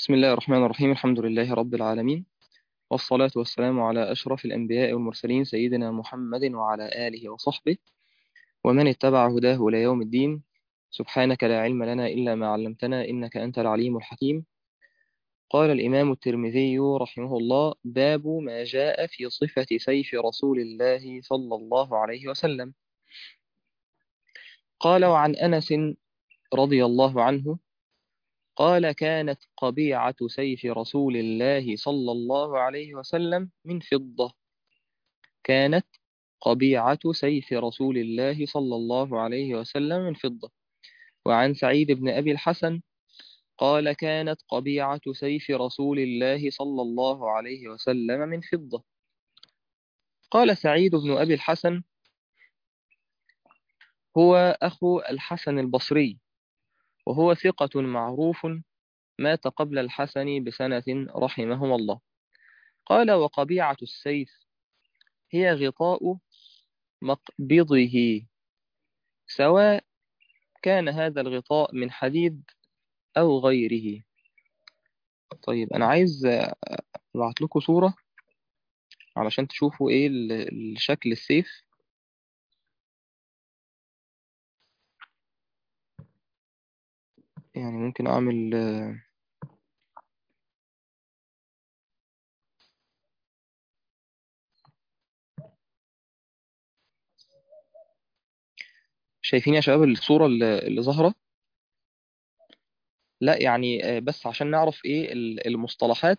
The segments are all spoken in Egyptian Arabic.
بسم الله الرحمن الرحيم الحمد لله رب العالمين والصلاة والسلام على أشرف الأنبياء والمرسلين سيدنا محمد وعلى آله وصحبه ومن اتبع هداه إلى يوم الدين سبحانك لا علم لنا إلا ما علمتنا إنك أنت العليم الحكيم قال الإمام الترمذي رحمه الله باب ما جاء في صفة سيف رسول الله صلى الله عليه وسلم قال وعن أنس رضي الله عنه قال كانت قبيعة سيف رسول الله صلى الله عليه وسلم من فضة كانت قبيعة سيف رسول الله صلى الله عليه وسلم من فضة وعن سعيد بن أبي الحسن قال كانت قبيعة سيف رسول الله صلى الله عليه وسلم من فضة قال سعيد بن أبي الحسن هو أخو الحسن البصري وهو ثقة معروف مات قبل الحسن بسنة رحمهما الله قال وقبيعة السيف هي غطاء مقبضه سواء كان هذا الغطاء من حديد أو غيره طيب أنا عايز أبعت لكم صورة علشان تشوفوا إيه الشكل السيف يعني ممكن أعمل شايفين يا شباب الصورة اللي ظاهرة لا يعني بس عشان نعرف ايه المصطلحات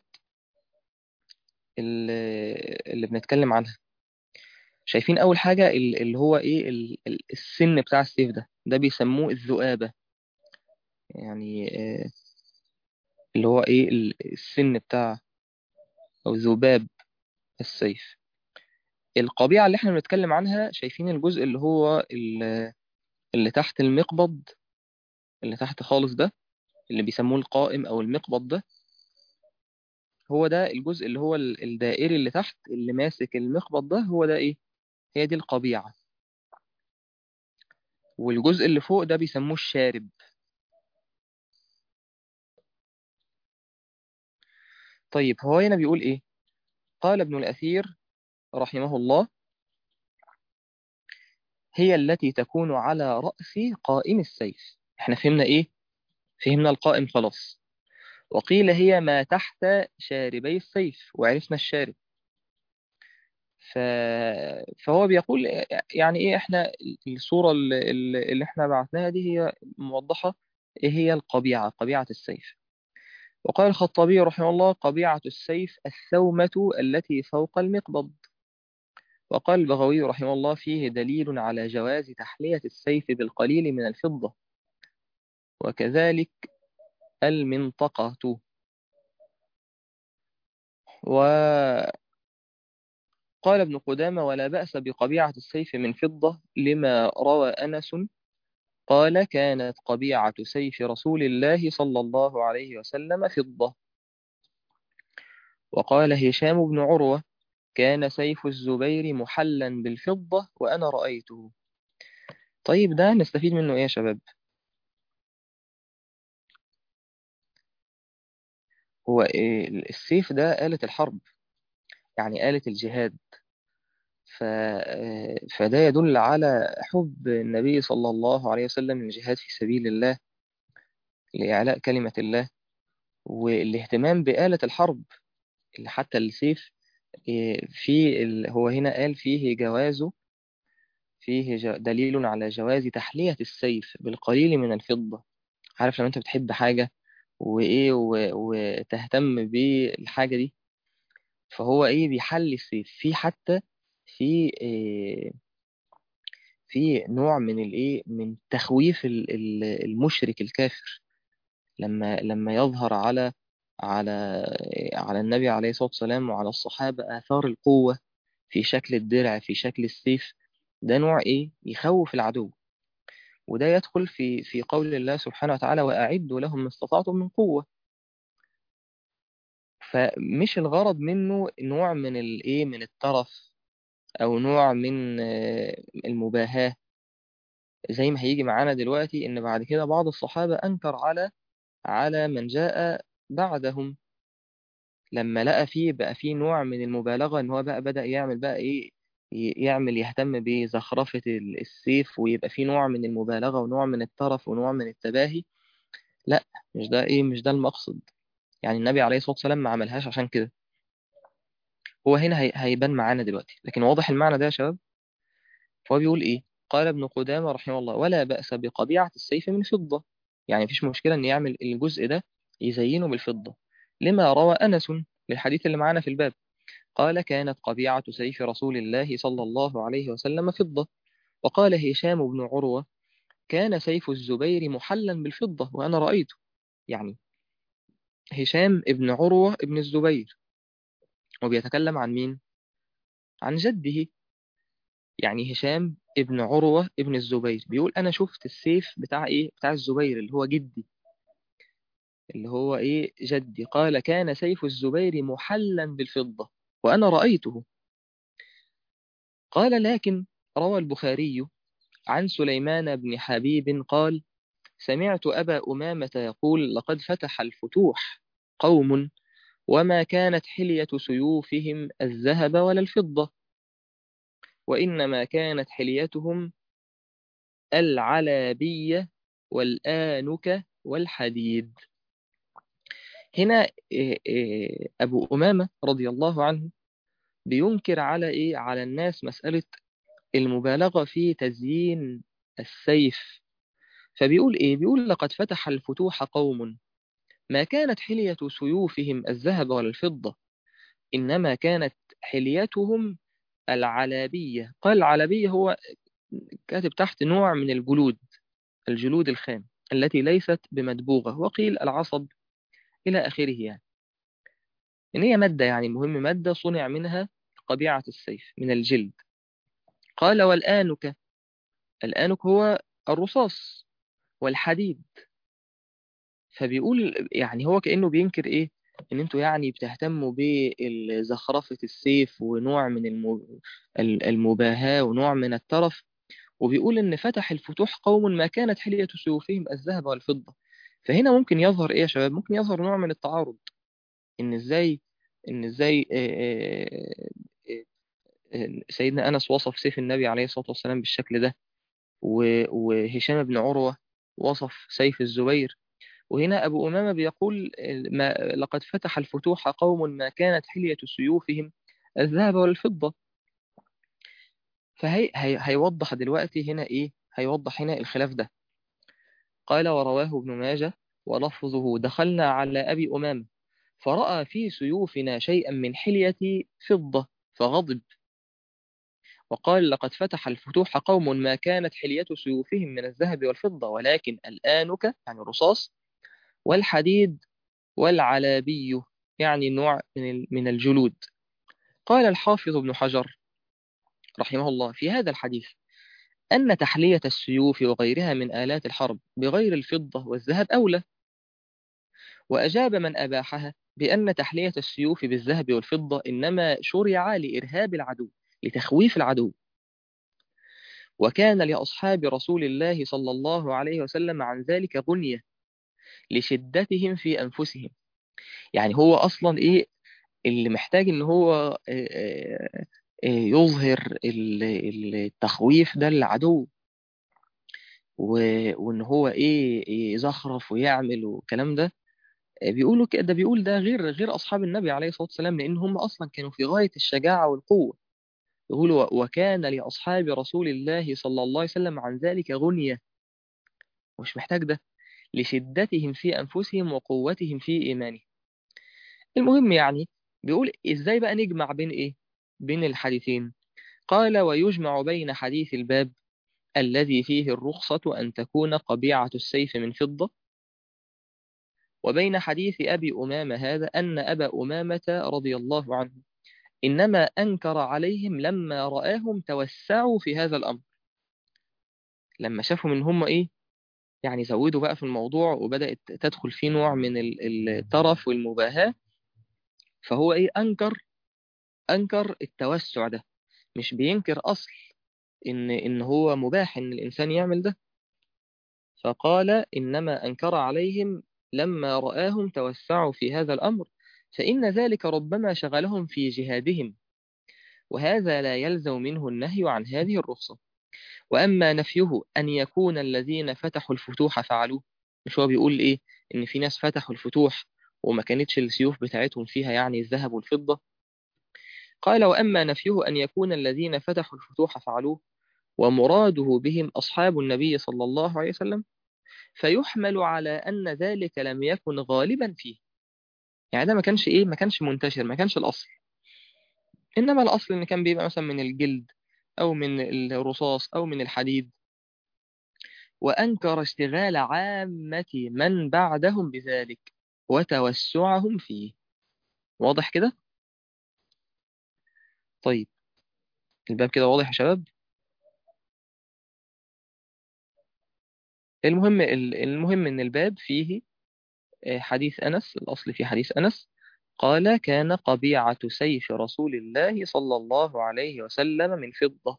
اللي بنتكلم عنها شايفين اول حاجة اللي هو ايه السن بتاع السيف ده ده بيسموه الذؤابة يعني اللي هو ايه السن بتاع او ذباب السيف القبيعة اللي احنا بنتكلم عنها شايفين الجزء اللي هو اللي تحت المقبض اللي تحت خالص ده اللي بيسموه القائم او المقبض ده هو ده الجزء اللي هو الدائري اللي تحت اللي ماسك المقبض ده هو ده ايه هي دي القبيعة والجزء اللي فوق ده بيسموه الشارب طيب هو هنا بيقول ايه قال ابن الأثير رحمه الله هي التي تكون على رأس قائم السيف احنا فهمنا ايه فهمنا القائم خلاص وقيل هي ما تحت شاربي السيف وعرفنا الشارب ف... فهو بيقول يعني ايه احنا الصورة اللي, اللي احنا بعثناها دي هي موضحة ايه هي القبيعة قبيعة السيف وقال الخطابي رحمه الله قبيعة السيف الثومة التي فوق المقبض وقال البغوي رحمه الله فيه دليل على جواز تحلية السيف بالقليل من الفضة وكذلك المنطقة وقال ابن قدامة ولا بأس بقبيعة السيف من فضة لما روى أنس قال كانت قبيعة سيف رسول الله صلى الله عليه وسلم فضة وقال هشام بن عروة كان سيف الزبير محلا بالفضة وأنا رأيته طيب ده نستفيد منه إيه يا شباب هو السيف ده آلة الحرب يعني آلة الجهاد ف... فده يدل على حب النبي صلى الله عليه وسلم للجهاد في سبيل الله لإعلاء كلمة الله والاهتمام بآلة الحرب اللي حتى السيف في ال... هو هنا قال فيه جوازه فيه ج... دليل على جواز تحلية السيف بالقليل من الفضة عارف لما انت بتحب حاجة وايه و... وتهتم بالحاجة دي فهو ايه بيحلي السيف في حتى في إيه في نوع من الايه من تخويف المشرك الكافر لما لما يظهر على على على النبي عليه الصلاة والسلام وعلى الصحابة آثار القوة في شكل الدرع في شكل السيف ده نوع ايه يخوف العدو وده يدخل في في قول الله سبحانه وتعالى وأعدوا لهم ما استطعتم من قوة فمش الغرض منه نوع من الايه من الترف او نوع من المباهاة زي ما هيجي معانا دلوقتي ان بعد كده بعض الصحابة انكر على على من جاء بعدهم لما لقى فيه بقى فيه نوع من المبالغة ان هو بقى بدأ يعمل بقى ايه ي- يعمل يهتم بزخرفة ال- السيف ويبقى فيه نوع من المبالغة ونوع من الترف ونوع من التباهي لا مش ده ايه مش ده المقصد يعني النبي عليه الصلاة والسلام ما عملهاش عشان كده هو هنا هي- هيبان معانا دلوقتي لكن واضح المعنى ده يا شباب فهو بيقول ايه قال ابن قدامة رحمه الله ولا بأس بقبيعة السيف من فضة يعني مفيش مشكلة ان يعمل الجزء ده يزينه بالفضة لما روى أنس للحديث اللي معانا في الباب قال كانت قبيعة سيف رسول الله صلى الله عليه وسلم فضة وقال هشام بن عروة كان سيف الزبير محلا بالفضة وأنا رأيته يعني هشام ابن عروة ابن الزبير وبيتكلم عن مين؟ عن جده يعني هشام ابن عروة ابن الزبير بيقول أنا شفت السيف بتاع إيه؟ بتاع الزبير اللي هو جدي اللي هو إيه جدي قال كان سيف الزبير محلا بالفضة وأنا رأيته قال لكن روى البخاري عن سليمان بن حبيب قال سمعت أبا أمامة يقول لقد فتح الفتوح قوم وما كانت حلية سيوفهم الذهب ولا الفضة وإنما كانت حليتهم العلابية والآنك والحديد هنا إيه إيه أبو أمامة رضي الله عنه بينكر على إيه على الناس مسألة المبالغة في تزيين السيف فبيقول إيه بيقول لقد فتح الفتوح قوم ما كانت حلية سيوفهم الذهب ولا الفضة إنما كانت حليتهم العلابية قال العلابية هو كاتب تحت نوع من الجلود الجلود الخام التي ليست بمدبوغة وقيل العصب إلى آخره يعني إن هي مادة يعني مهم مادة صنع منها قبيعة السيف من الجلد قال والآنك الآنك هو الرصاص والحديد فبيقول يعني هو كأنه بينكر إيه إن أنتوا يعني بتهتموا بزخرفة السيف ونوع من الم- المباهاة ونوع من الترف وبيقول إن فتح الفتوح قوم ما كانت حلية سيوفهم الذهب والفضة فهنا ممكن يظهر إيه يا شباب ممكن يظهر نوع من التعارض إن إزاي إن إزاي آه، آه، آه، سيدنا أنس وصف سيف النبي عليه الصلاة والسلام بالشكل ده و- وهشام بن عروة وصف سيف الزبير وهنا أبو أمامة بيقول ما لقد فتح الفتوح قوم ما كانت حلية سيوفهم الذهب والفضة فهي هي هيوضح دلوقتي هنا إيه هيوضح هنا الخلاف ده قال ورواه ابن ماجه ولفظه دخلنا على أبي أمامة فرأى في سيوفنا شيئا من حلية فضة فغضب وقال لقد فتح الفتوح قوم ما كانت حلية سيوفهم من الذهب والفضة ولكن الآنك يعني الرصاص والحديد والعلابي يعني نوع من من الجلود قال الحافظ ابن حجر رحمه الله في هذا الحديث أن تحلية السيوف وغيرها من آلات الحرب بغير الفضة والذهب أولى وأجاب من أباحها بأن تحلية السيوف بالذهب والفضة إنما شرع لإرهاب العدو لتخويف العدو وكان لأصحاب رسول الله صلى الله عليه وسلم عن ذلك غنية لشدتهم في أنفسهم يعني هو أصلا إيه اللي محتاج إن هو آه، آه، آه، يظهر ال- التخويف ده للعدو و- وإن هو إيه يزخرف ويعمل والكلام ده آه، بيقولوا كده ده بيقول ده غير غير أصحاب النبي عليه الصلاة والسلام لأن هم أصلا كانوا في غاية الشجاعة والقوة يقولوا وكان لأصحاب رسول الله صلى الله عليه وسلم عن ذلك غنية مش محتاج ده لشدتهم في أنفسهم وقوتهم في إيمانهم المهم يعني بيقول إزاي بقى نجمع بين إيه بين الحديثين قال ويجمع بين حديث الباب الذي فيه الرخصة أن تكون قبيعة السيف من فضة وبين حديث أبي أمامة هذا أن أبا أمامة رضي الله عنه إنما أنكر عليهم لما رآهم توسعوا في هذا الأمر لما شافوا من هم إيه يعني زودوا بقى في الموضوع وبدأت تدخل فيه نوع من ال- الترف والمباهاة فهو إيه أنكر أنكر التوسع ده مش بينكر أصل إن إن هو مباح إن الإنسان يعمل ده فقال إنما أنكر عليهم لما رآهم توسعوا في هذا الأمر فإن ذلك ربما شغلهم في جهادهم وهذا لا يلزم منه النهي عن هذه الرخصة وأما نفيه أن يكون الذين فتحوا الفتوح فعلوه مش هو بيقول إيه إن في ناس فتحوا الفتوح وما كانتش السيوف بتاعتهم فيها يعني الذهب والفضة قال وأما نفيه أن يكون الذين فتحوا الفتوح فعلوه ومراده بهم أصحاب النبي صلى الله عليه وسلم فيحمل على أن ذلك لم يكن غالبا فيه يعني ده ما كانش إيه ما كانش منتشر ما كانش الأصل إنما الأصل إن كان بيبقى مثلا من الجلد أو من الرصاص أو من الحديد وأنكر اشتغال عامة من بعدهم بذلك وتوسعهم فيه واضح كده؟ طيب الباب كده واضح يا شباب؟ المهم المهم إن الباب فيه حديث أنس الأصل في حديث أنس قال كان قبيعة سيف رسول الله صلى الله عليه وسلم من فضة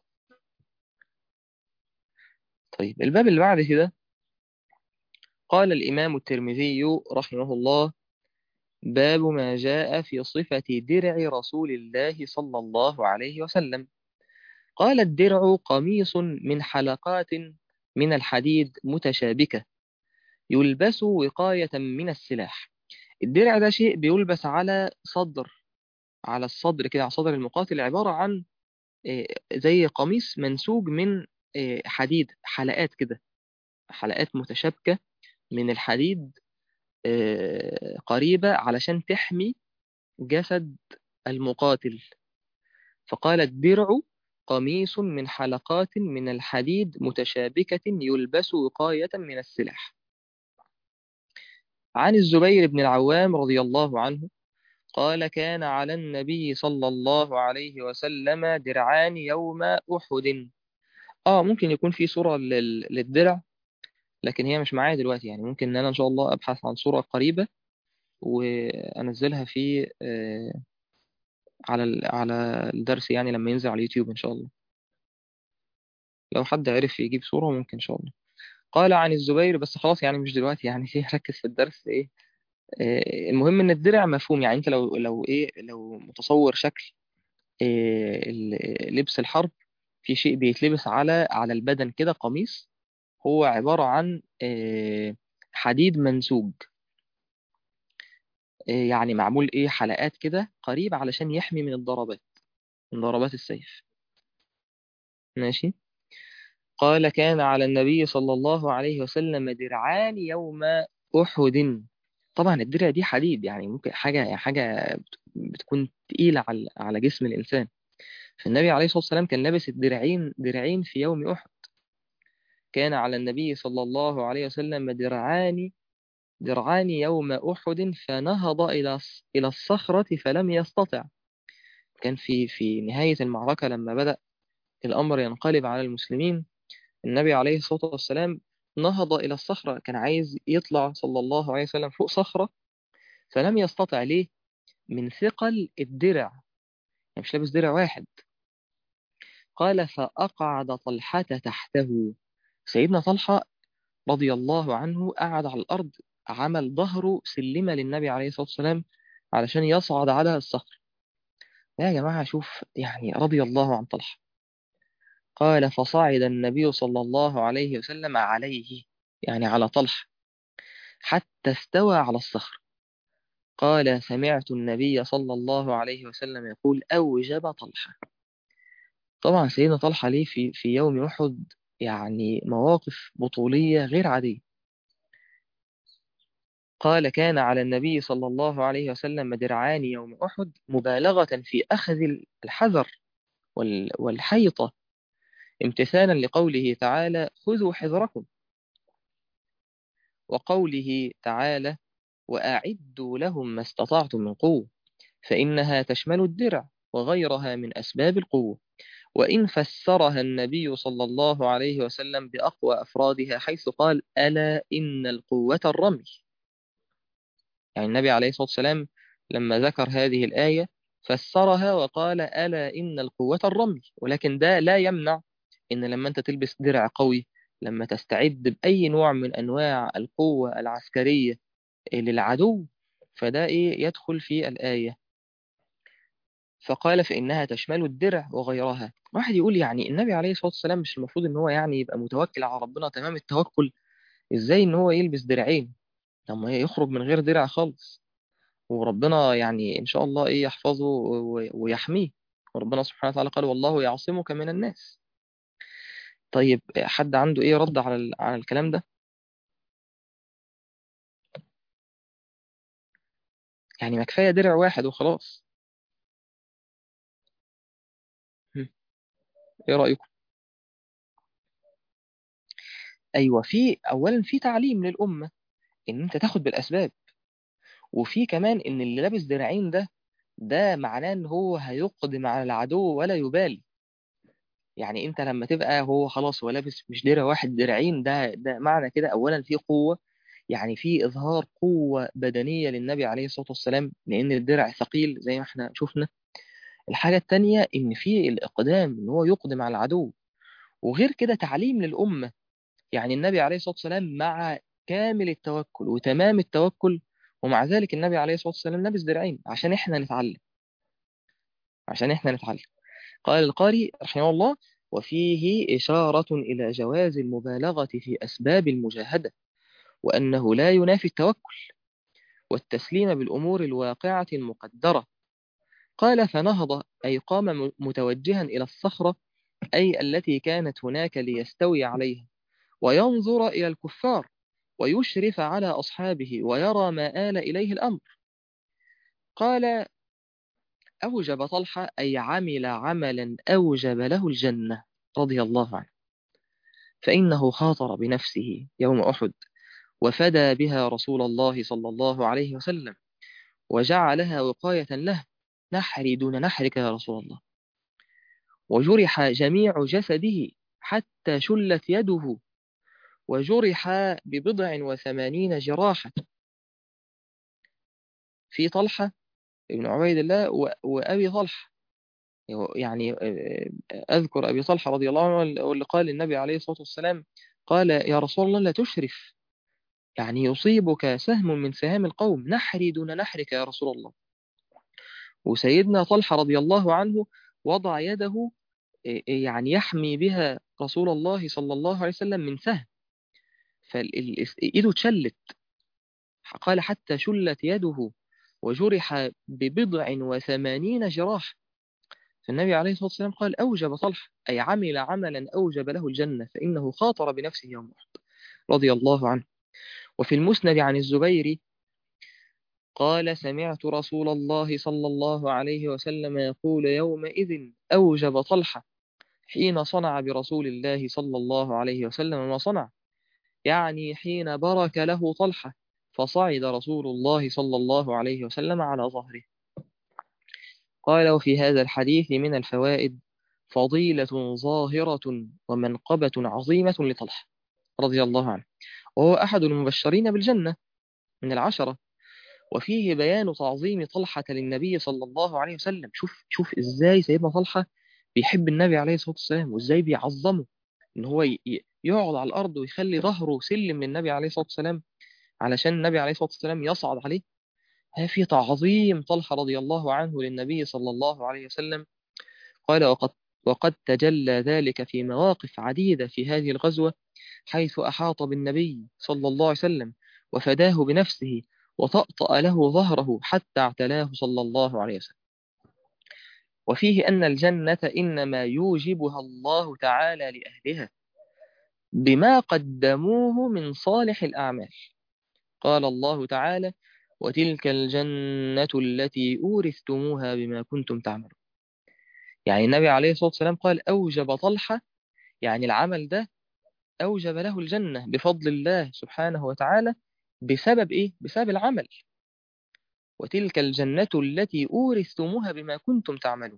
طيب الباب اللي بعد كده قال الإمام الترمذي رحمه الله باب ما جاء في صفة درع رسول الله صلى الله عليه وسلم قال الدرع قميص من حلقات من الحديد متشابكة يلبس وقاية من السلاح الدرع ده شيء بيلبس على صدر على الصدر كده على صدر المقاتل عبارة عن زي قميص منسوج من حديد حلقات كده حلقات متشابكة من الحديد قريبة علشان تحمي جسد المقاتل فقال الدرع قميص من حلقات من الحديد متشابكة يلبس وقاية من السلاح عن الزبير بن العوام رضي الله عنه قال كان على النبي صلى الله عليه وسلم درعان يوم أحد اه ممكن يكون في صورة للدرع لكن هي مش معايا دلوقتي يعني ممكن ان انا ان شاء الله ابحث عن صورة قريبة وانزلها في آه على على الدرس يعني لما ينزل على اليوتيوب ان شاء الله لو حد عرف يجيب صورة ممكن ان شاء الله قال عن الزبير بس خلاص يعني مش دلوقتي يعني ايه ركز في الدرس ايه آه المهم ان الدرع مفهوم يعني انت لو لو ايه لو متصور شكل إيه لبس الحرب في شيء بيتلبس على على البدن كده قميص هو عبارة عن إيه حديد منسوج إيه يعني معمول ايه حلقات كده قريب علشان يحمي من الضربات من ضربات السيف ماشي قال كان على النبي صلى الله عليه وسلم درعان يوم أحد طبعا الدرع دي حديد يعني ممكن حاجة حاجة بتكون تقيلة على على جسم الإنسان فالنبي عليه الصلاة والسلام كان لابس الدرعين درعين في يوم أحد كان على النبي صلى الله عليه وسلم درعان درعان يوم أحد فنهض إلى إلى الصخرة فلم يستطع كان في في نهاية المعركة لما بدأ الأمر ينقلب على المسلمين النبي عليه الصلاة والسلام نهض إلى الصخرة كان عايز يطلع صلى الله عليه وسلم فوق صخرة فلم يستطع ليه من ثقل الدرع يعني مش لابس درع واحد قال فأقعد طلحة تحته سيدنا طلحة رضي الله عنه قعد على الأرض عمل ظهره سلمة للنبي عليه الصلاة والسلام علشان يصعد على الصخر يا جماعة شوف يعني رضي الله عن طلحة قال فصعد النبي صلى الله عليه وسلم عليه يعني على طلحة حتى استوى على الصخر قال سمعت النبي صلى الله عليه وسلم يقول أوجب طلحة طبعا سيدنا طلحة ليه في, في يوم أحد يعني مواقف بطولية غير عادية قال كان على النبي صلى الله عليه وسلم درعان يوم أحد مبالغة في أخذ الحذر والحيطة امتثالا لقوله تعالى خذوا حذركم وقوله تعالى وأعدوا لهم ما استطعتم من قوة فإنها تشمل الدرع وغيرها من أسباب القوة وإن فسرها النبي صلى الله عليه وسلم بأقوى أفرادها حيث قال ألا إن القوة الرمي يعني النبي عليه الصلاة والسلام لما ذكر هذه الآية فسرها وقال ألا إن القوة الرمي ولكن ده لا يمنع إن لما أنت تلبس درع قوي لما تستعد بأي نوع من أنواع القوة العسكرية للعدو فده إيه يدخل في الآية فقال فإنها تشمل الدرع وغيرها واحد يقول يعني النبي عليه الصلاة والسلام مش المفروض إن هو يعني يبقى متوكل على ربنا تمام التوكل إزاي إن هو يلبس درعين طب ما يخرج من غير درع خالص وربنا يعني إن شاء الله إيه يحفظه ويحميه وربنا سبحانه وتعالى قال والله يعصمك من الناس طيب حد عنده إيه رد على على الكلام ده يعني ما كفاية درع واحد وخلاص ايه رأيكم ايوه في اولا في تعليم للأمة ان انت تاخد بالاسباب وفي كمان ان اللي لابس درعين ده ده معناه ان هو هيقدم على العدو ولا يبالي يعني انت لما تبقى هو خلاص هو لابس مش درع واحد درعين ده ده معنى كده اولا في قوة يعني في اظهار قوة بدنية للنبي عليه الصلاة والسلام لان الدرع ثقيل زي ما احنا شفنا الحاجة التانية ان في الاقدام ان هو يقدم على العدو وغير كده تعليم للأمة يعني النبي عليه الصلاة والسلام مع كامل التوكل وتمام التوكل ومع ذلك النبي عليه الصلاة والسلام لابس درعين عشان احنا نتعلم عشان احنا نتعلم قال القاري رحمه الله وفيه إشارة إلى جواز المبالغة في أسباب المجاهدة وأنه لا ينافي التوكل والتسليم بالأمور الواقعة المقدرة قال فنهض أي قام متوجها إلى الصخرة أي التي كانت هناك ليستوي عليها وينظر إلى الكفار ويشرف على أصحابه ويرى ما آل إليه الأمر قال أوجب طلحة أي عمل عملا أوجب له الجنة رضي الله عنه فإنه خاطر بنفسه يوم أحد وفدى بها رسول الله صلى الله عليه وسلم وجعلها وقاية له نحري دون نحرك يا رسول الله وجرح جميع جسده حتى شلت يده وجرح ببضع وثمانين جراحة في طلحة ابن عبيد الله وأبي طلحة يعني أذكر أبي طلحة رضي الله عنه واللي قال للنبي عليه الصلاة والسلام قال يا رسول الله لا تشرف يعني يصيبك سهم من سهام القوم نحري دون نحرك يا رسول الله وسيدنا طلحة رضي الله عنه وضع يده يعني يحمي بها رسول الله صلى الله عليه وسلم من سهم فإيده اتشلت قال حتى شلت يده وجرح ببضع وثمانين جراح فالنبي عليه الصلاة والسلام قال أوجب طلحة أي عمل عملا أوجب له الجنة فإنه خاطر بنفسه يوم أحد رضي الله عنه وفي المسند عن الزبير قال سمعت رسول الله صلى الله عليه وسلم يقول يومئذ أوجب طلحة حين صنع برسول الله صلى الله عليه وسلم ما صنع يعني حين برك له طلحة فصعد رسول الله صلى الله عليه وسلم على ظهره قال وفي هذا الحديث من الفوائد فضيلة ظاهرة ومنقبة عظيمة لطلحة رضي الله عنه وهو أحد المبشرين بالجنة من العشرة وفيه بيان تعظيم طلحة للنبي صلى الله عليه وسلم شوف شوف إزاي سيدنا طلحة بيحب النبي عليه الصلاة والسلام وإزاي بيعظمه إن هو يقعد على الأرض ويخلي ظهره سلم للنبي عليه الصلاة والسلام علشان النبي عليه الصلاة والسلام يصعد عليه ها في تعظيم طلحة رضي الله عنه للنبي صلى الله عليه وسلم قال وقد وقد تجلى ذلك في مواقف عديدة في هذه الغزوة حيث أحاط بالنبي صلى الله عليه وسلم وفداه بنفسه وطأطأ له ظهره حتى اعتلاه صلى الله عليه وسلم وفيه أن الجنة إنما يوجبها الله تعالى لأهلها بما قدموه من صالح الأعمال قال الله تعالى وتلك الجنة التي أورثتموها بما كنتم تعملون يعني النبي عليه الصلاة والسلام قال أوجب طلحة يعني العمل ده أوجب له الجنة بفضل الله سبحانه وتعالى بسبب إيه؟ بسبب العمل وتلك الجنة التي أورثتموها بما كنتم تعملون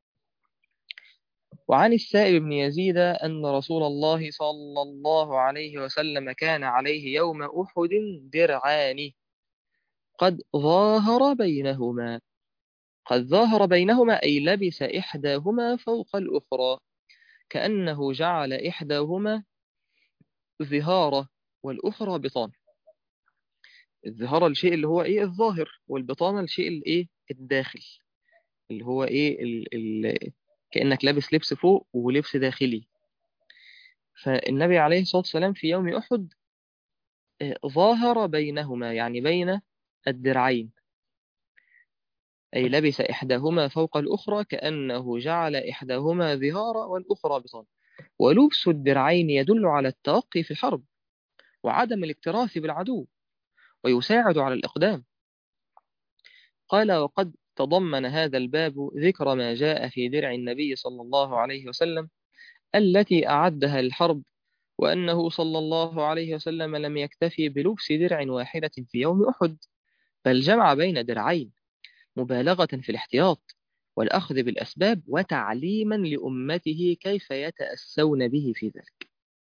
وعن السائب بن يزيد أن رسول الله صلى الله عليه وسلم كان عليه يوم أحد درعان قد ظاهر بينهما قد ظاهر بينهما أي لبس إحداهما فوق الأخرى كأنه جعل إحداهما ظهارة والأخرى بطان الظهارة الشيء اللي هو ايه الظاهر والبطانة الشيء الايه الداخل اللي هو ايه ال ال كأنك لابس لبس فوق ولبس داخلي فالنبي عليه الصلاة والسلام في يوم أحد آه، ظاهر بينهما يعني بين الدرعين أي لبس إحداهما فوق الأخرى كأنه جعل إحداهما ظهارا والأخرى بطانة ولبس الدرعين يدل على التوقي في الحرب وعدم الاكتراث بالعدو ويساعد على الإقدام قال وقد تضمن هذا الباب ذكر ما جاء في درع النبي صلى الله عليه وسلم التي أعدها للحرب وأنه صلى الله عليه وسلم لم يكتفي بلبس درع واحدة في يوم أحد بل جمع بين درعين مبالغة في الاحتياط والأخذ بالأسباب وتعليما لأمته كيف يتأسون به في ذلك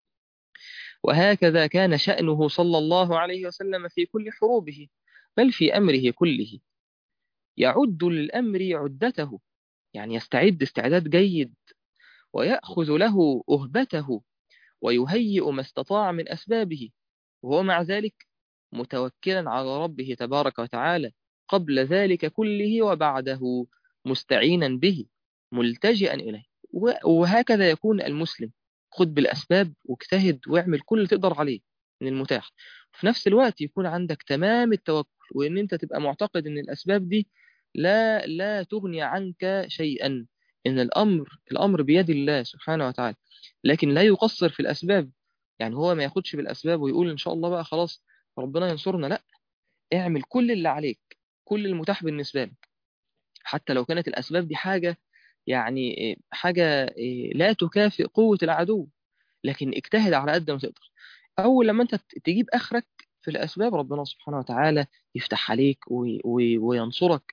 وهكذا كان شأنه صلى الله عليه وسلم في كل حروبه بل في أمره كله يعد للأمر عدته يعني يستعد استعداد جيد ويأخذ له أهبته ويهيئ ما استطاع من أسبابه وهو مع ذلك متوكلا على ربه تبارك وتعالى قبل ذلك كله وبعده مستعينا به ملتجئا إليه وهكذا يكون المسلم خد بالأسباب واجتهد واعمل كل اللي تقدر عليه من المتاح في نفس الوقت يكون عندك تمام التوكل وإن أنت تبقى معتقد إن الأسباب دي لا لا تغني عنك شيئا إن الأمر الأمر بيد الله سبحانه وتعالى لكن لا يقصر في الأسباب يعني هو ما ياخدش بالأسباب ويقول إن شاء الله بقى خلاص ربنا ينصرنا لا اعمل كل اللي عليك كل المتاح بالنسبة لك حتى لو كانت الأسباب دي حاجة يعني حاجة لا تكافئ قوة العدو لكن اجتهد على قد ما تقدر أول لما أنت تجيب آخرك في الأسباب ربنا سبحانه وتعالى يفتح عليك وينصرك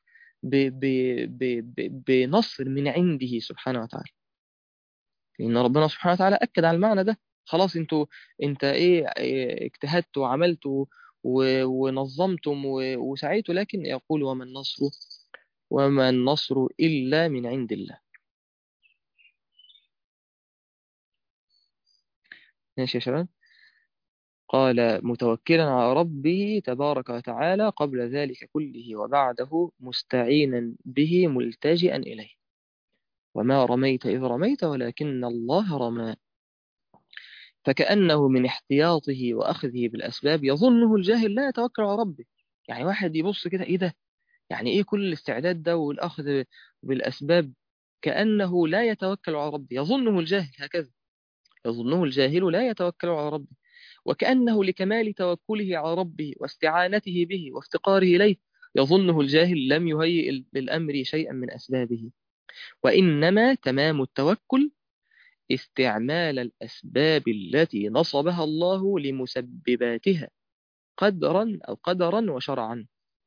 بنصر من عنده سبحانه وتعالى لأن ربنا سبحانه وتعالى أكد على المعنى ده خلاص انتوا انت ايه اجتهدت وعملت ونظمتم وسعيتوا لكن يقول وما النصر وما النصر إلا من عند الله ماشي يا شباب قال متوكلا على ربه تبارك وتعالى قبل ذلك كله وبعده مستعينا به ملتجئا إليه وما رميت إذ رميت ولكن الله رمى فكأنه من احتياطه وأخذه بالأسباب يظنه الجاهل لا يتوكل على ربه يعني واحد يبص كده إيه ده يعني إيه كل الاستعداد ده والأخذ بالأسباب كأنه لا يتوكل على ربه يظنه الجاهل هكذا يظنه الجاهل لا يتوكل على ربه وكأنه لكمال توكله على ربه واستعانته به وافتقاره إليه يظنه الجاهل لم يهيئ للأمر شيئا من أسبابه وإنما تمام التوكل استعمال الأسباب التي نصبها الله لمسبباتها قدرا أو قدرا وشرعا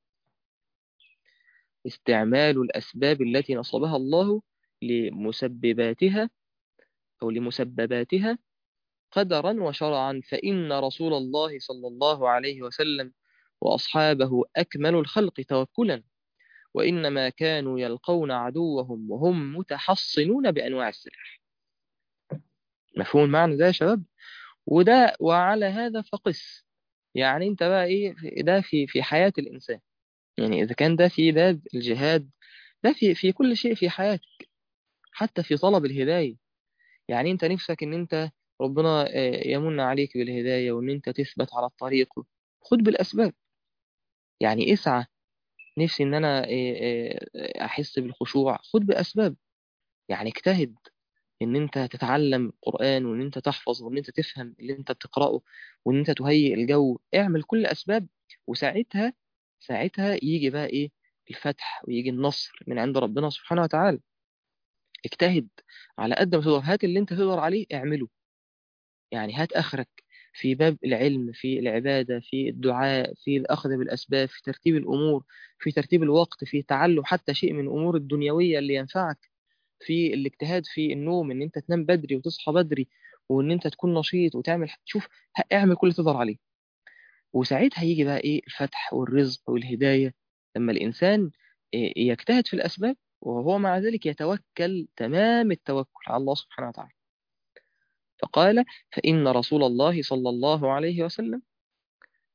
استعمال الأسباب التي نصبها الله لمسبباتها أو لمسبباتها قدرا وشرعا فإن رسول الله صلى الله عليه وسلم وأصحابه أكمل الخلق توكلا وإنما كانوا يلقون عدوهم وهم متحصنون بأنواع السلاح مفهوم معنى ده يا شباب وده وعلى هذا فقس يعني انت بقى ايه ده في في حياة الإنسان يعني إذا كان ده في باب الجهاد ده في في كل شيء في حياتك حتى في طلب الهداية يعني انت نفسك ان انت ربنا يمن عليك بالهداية وان انت تثبت على الطريق خد بالأسباب يعني اسعى نفسي ان انا احس بالخشوع خد بأسباب يعني اجتهد ان انت تتعلم قرآن وان انت تحفظ وان انت تفهم اللي انت بتقرأه وان انت تهيئ الجو اعمل كل اسباب وساعتها ساعتها يجي بقى ايه الفتح ويجي النصر من عند ربنا سبحانه وتعالى اجتهد على قد ما تقدر هات اللي انت تقدر عليه اعمله يعني هات اخرك في باب العلم في العبادة في الدعاء في الأخذ بالأسباب في ترتيب الأمور في ترتيب الوقت في تعلم حتى شيء من الأمور الدنيوية اللي ينفعك في الاجتهاد في النوم ان انت تنام بدري وتصحى بدري وان انت تكون نشيط وتعمل شوف اعمل كل اللي تقدر عليه وساعتها يجي بقى ايه الفتح والرزق والهداية لما الإنسان يجتهد في الأسباب وهو مع ذلك يتوكل تمام التوكل على الله سبحانه وتعالى فقال فإن رسول الله صلى الله عليه وسلم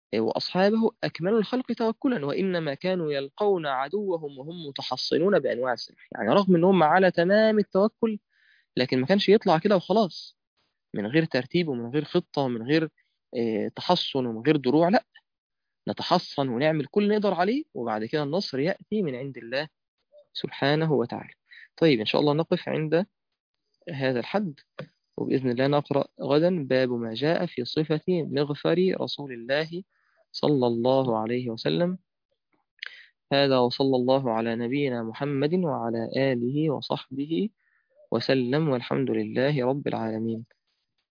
وأصحابه أكمل الخلق توكلا وإنما كانوا يلقون عدوهم وهم متحصنون بأنواع السلاح يعني رغم أنهم على تمام التوكل لكن ما كانش يطلع كده وخلاص من غير ترتيب ومن غير خطة ومن غير آه، تحصن ومن غير دروع لا نتحصن ونعمل كل اللي نقدر عليه وبعد كده النصر يأتي من عند الله سبحانه وتعالى طيب إن شاء الله نقف عند هذا الحد وبإذن الله نقرأ غدا باب ما جاء في صفة مغفر رسول الله صلى الله عليه وسلم هذا وصلى الله على نبينا محمد وعلى آله وصحبه وسلم والحمد لله رب العالمين